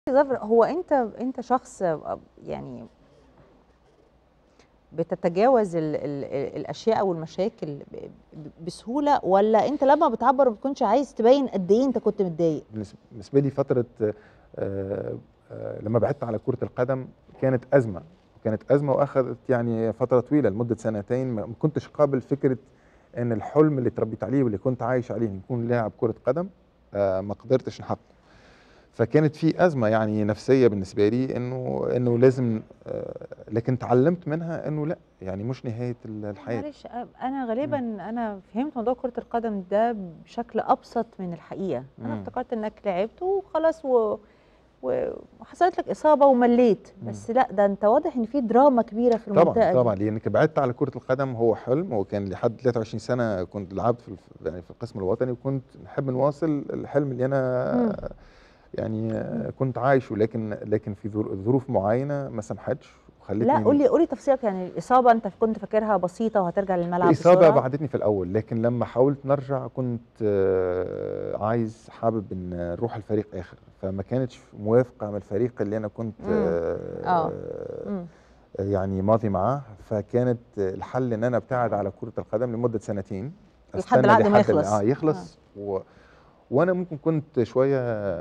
ظفر هو أنت أنت شخص يعني بتتجاوز ال ال الأشياء أو المشاكل ب ب بسهولة والّا أنت لمّا بتعبّر ما بتكونش عايز تبيّن قد إيه أنت كنت متضايق؟ بالنس بالنسبة لي فترة آآ آآ لمّا بعدت على كرة القدم كانت أزمة، كانت أزمة وأخدت يعني فترة طويلة لمدة سنتين ما ما كنتش قابل فكرة إن الحلم اللي اتربيت عليه واللي كنت عايش عليه إني أكون لاعب كرة قدم آآ ما قدرتش نحققه. فكانت في أزمة يعني نفسية بالنسبة لي إنه إنه لازم آآ لكن اتعلمت منها إنه لأ، يعني مش نهاية ال الحياة. معلش أ أنا غالبًا أنا فهمت موضوع كرة القدم ده بشكل أبسط من الحقيقة، أنا إمم. افتكرت إنك لعبت وخلاص و و وحصلت لك إصابة وملّيت، إمم. بس لأ ده أنت واضح إن في دراما كبيرة في المنطقة طبعًا، دي. طبعًا لإنِّك بعدت على كرة القدم هو حلم وكان لحد 23 سنة كنت لعبت في الف يعني في القسم الوطني وكنت نحب نواصل الحلم اللي أنا إمم. يعني إمم. كنت عايشه لكن لكن في ظر ظروف معينة ما سمحتش وخلتني لأ قُل لي قُل لي تفصيلك يعني الإصابة أنت كنت فاكرها بسيطة وهترجع للملعب الإصابة بسرعة؟ بعدتني في الأول، لكن لمّا حاولت نرجع كنت عايز حابب إن نروح الفريق آخر، فما كانتش موافقة من الفريق اللي أنا كنت إمم. آه. إمم. يعني ماضي معاه، فكانت الحل إن أنا أبتعد على كرة القدم لمدة سنتين، لحد أستنى العقد ما لحد ال يخلص. آه آه. يخلص و وأنا ممكن كنت شوية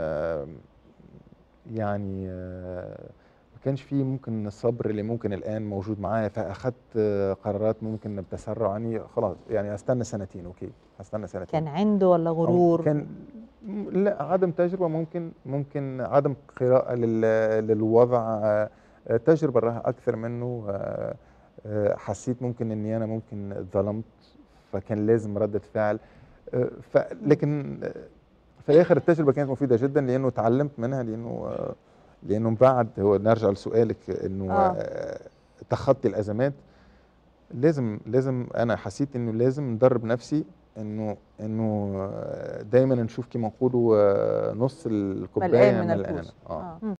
يعني ما كانش في ممكن الصبر اللي ممكن الآن موجود معايا، فأخدت قرارات ممكن بتسرع يعني خلاص يعني أستنى سنتين أوكي، هاستنى سنتين. كان عنده والّا أو غرور؟ كان لأ عدم تجربة ممكن ممكن عدم قراءة لل للوضع تجربة الراها أكثر منه آآ حسيت ممكن إني أنا ممكن اتظلمت، فكان لازم ردة فعل آآ ف لكن في الآخر التجربة كانت مفيدة جدًا لإنه اتعلمت منها لإنه لإنه من بعد هو نرجع لسؤالِك إنه آه. تخطي الأزمات، لازم لازم أنا حسيت إنه لازم ندرب نفسي إنه إنه دايمًا نشوف كيما نقولوا نُص الكوباية ملقان من ملقانة. الكوز. آه. آه.